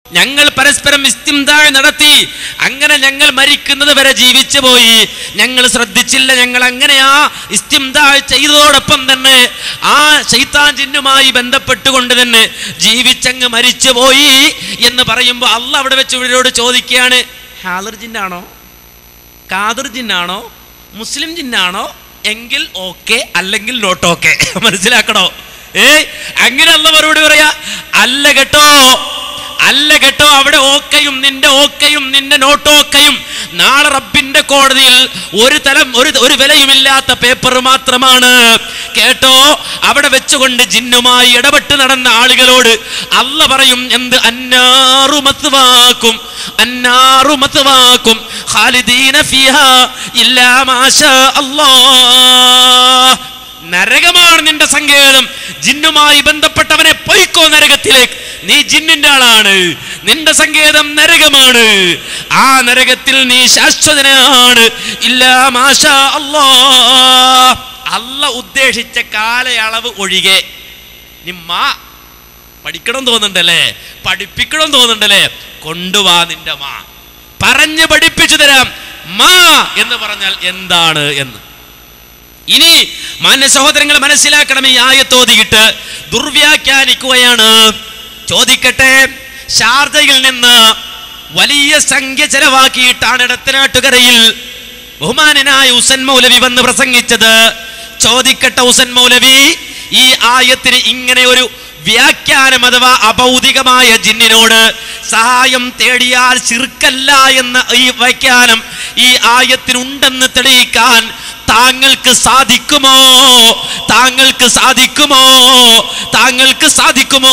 ഞങ്ങൾ പരസ്പരം ഇസ്തിംതാഴ് നടത്തി അങ്ങനെ ഞങ്ങൾ മരിക്കുന്നത് വരെ ജീവിച്ചു പോയി ഞങ്ങൾ ശ്രദ്ധിച്ചില്ല ഞങ്ങൾ അങ്ങനെയാ ഇസ്തിംതാഴ് ചെയ്തതോടൊപ്പം തന്നെ ആ ശൈത്താൻ ജിന്നുമായി ബന്ധപ്പെട്ടുകൊണ്ട് തന്നെ ജീവിച്ചങ്ങ് മരിച്ചു പോയി എന്ന് പറയുമ്പോൾ അല്ല അവിടെ വെച്ച് ഇവരോട് ചോദിക്കുകയാണ് ഹാദർ ജിന്നാണോ കാദർ ജിന്നാണോ മുസ്ലിം ജിന്നാണോ എങ്കിൽ ഓക്കെ അല്ലെങ്കിൽ നോട്ട് ഓക്കെ മനസ്സിലാക്കണോ ഏ അങ്ങനെ അല്ല മറുപടി പറയാ അല്ല കേട്ടോ അല്ല കേട്ടോ അവിടെ ഓക്കയും നിന്റെ ഓക്കയും നിന്റെ നോട്ടോക്കയും നാളെ റബ്ബിന്റെ കോടതിയിൽ ഒരു തലം ഒരു ഒരു വിലയുമില്ലാത്ത പേപ്പർ മാത്രമാണ് കേട്ടോ അവിടെ വെച്ചുകൊണ്ട് ജിന്നുമായി ഇടപെട്ട് നടന്ന ആളുകളോട് അല്ല പറയും എന്ത് അന്നാറു മത്വാക്കും അന്നാറു മത്വാക്കും ഖാലിദീന ഫീഹാ ഇല്ലാ മാഷാ അല്ലാഹ് നരകമാണ് നിന്റെ സങ്കേതം ജിന്നുമായി ബന്ധപ്പെട്ടവനെ പൊയ്ക്കോ നരകത്തിലേക്ക് നീ ജിന്നിന്റെ ആളാണ് നിന്റെ സങ്കേതം നരകമാണ് ആ നരകത്തിൽ നീ ശാശ്വതനാണ് ഇല്ല മാഷാ അല്ലാ അല്ല ഉദ്ദേശിച്ച കാലയളവ് ഒഴികെ നീ മാ പഠിക്കണം തോന്നുന്നുണ്ടല്ലേ പഠിപ്പിക്കണം തോന്നുന്നുണ്ടല്ലേ കൊണ്ടുവാ നിന്റെ മാ പറഞ്ഞ് പഠിപ്പിച്ചു തരാം മാ എന്ന് പറഞ്ഞാൽ എന്താണ് എന്ന് ഇനി മാന്യ സഹോദരങ്ങൾ മനസ്സിലാക്കണം ഈ ആയത്തോതിയിട്ട് ദുർവ്യാഖ്യാനിക്കുകയാണ് ചോദിക്കട്ടെ ഷാർജയിൽ നിന്ന് വലിയ സംഖ്യ ചെലവാക്കിയിട്ടാണ് ഇടത്തനാട്ടുകരയിൽ ബഹുമാനനായ ഉസൻ മൗലവി വന്ന് പ്രസംഗിച്ചത് ചോദിക്കട്ടെ ഉസൻ മൗലവി ഈ ആയത്തിന് ഇങ്ങനെ ഒരു വ്യാഖ്യാനം അഥവാ അഭൗതികമായ ജിന്നിനോട് സഹായം തേടിയാൽ ശിർക്കല്ല എന്ന ഈ വ്യാഖ്യാനം ഈ ആയത്തിനുണ്ടെന്ന് തെളിയിക്കാൻ താങ്കൾക്ക് സാധിക്കുമോ താങ്കൾക്ക് സാധിക്കുമോ താങ്കൾക്ക് സാധിക്കുമോ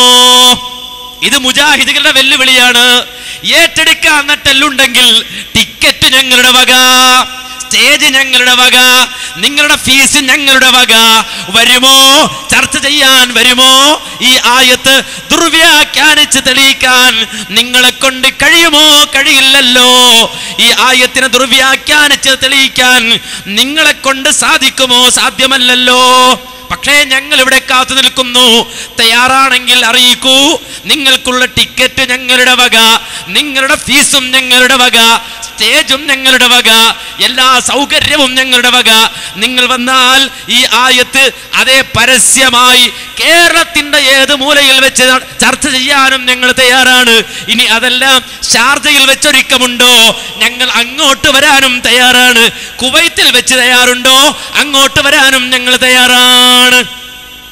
ഇത് മുജാഹിദുകളുടെ വെല്ലുവിളിയാണ് ഏറ്റെടുക്കാൻ നട്ടെല്ലുണ്ടെങ്കിൽ ടിക്കറ്റ് ഞങ്ങളുടെ വക സ്റ്റേജ് ഞങ്ങളുടെ വക നിങ്ങളുടെ ഫീസ് ഞങ്ങളുടെ വക വരുമോ ചർച്ച ചെയ്യാൻ വരുമോ ഈ ആയത്ത് ദുർവ്യാഖ്യാനിച്ച് തെളിയിക്കാൻ നിങ്ങളെ കൊണ്ട് കഴിയുമോ കഴിയില്ലല്ലോ ഈ ആയത്തിനെ ദുർവ്യാഖ്യാനിച്ച് തെളിയിക്കാൻ നിങ്ങളെ കൊണ്ട് സാധിക്കുമോ സാധ്യമല്ലല്ലോ പക്ഷേ ഞങ്ങൾ ഇവിടെ കാത്തു നിൽക്കുന്നു തയ്യാറാണെങ്കിൽ അറിയിക്കൂ നിങ്ങൾക്കുള്ള ടിക്കറ്റ് ഞങ്ങളുടെ വക നിങ്ങളുടെ ഫീസും ഞങ്ങളുടെ വക സ്റ്റേജും ഞങ്ങളുടെ വക എല്ലാ സൗകര്യവും ഞങ്ങളുടെ വക നിങ്ങൾ വന്നാൽ ഈ ആയത്ത് അതേ പരസ്യമായി കേരളത്തിന്റെ ഏത് മൂലയിൽ വെച്ച് ചർച്ച ചെയ്യാനും ഞങ്ങൾ തയ്യാറാണ് ഇനി അതെല്ലാം ഷാർജയിൽ വെച്ചൊരുക്കമുണ്ടോ ഞങ്ങൾ അങ്ങോട്ട് വരാനും തയ്യാറാണ് കുവൈത്തിൽ വെച്ച് തയ്യാറുണ്ടോ അങ്ങോട്ട് വരാനും ഞങ്ങൾ തയ്യാറാണ്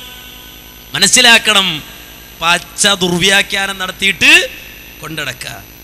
മനസ്സിലാക്കണം പച്ച ദുർവ്യാഖ്യാനം നടത്തിയിട്ട് കൊണ്ടടക്കുക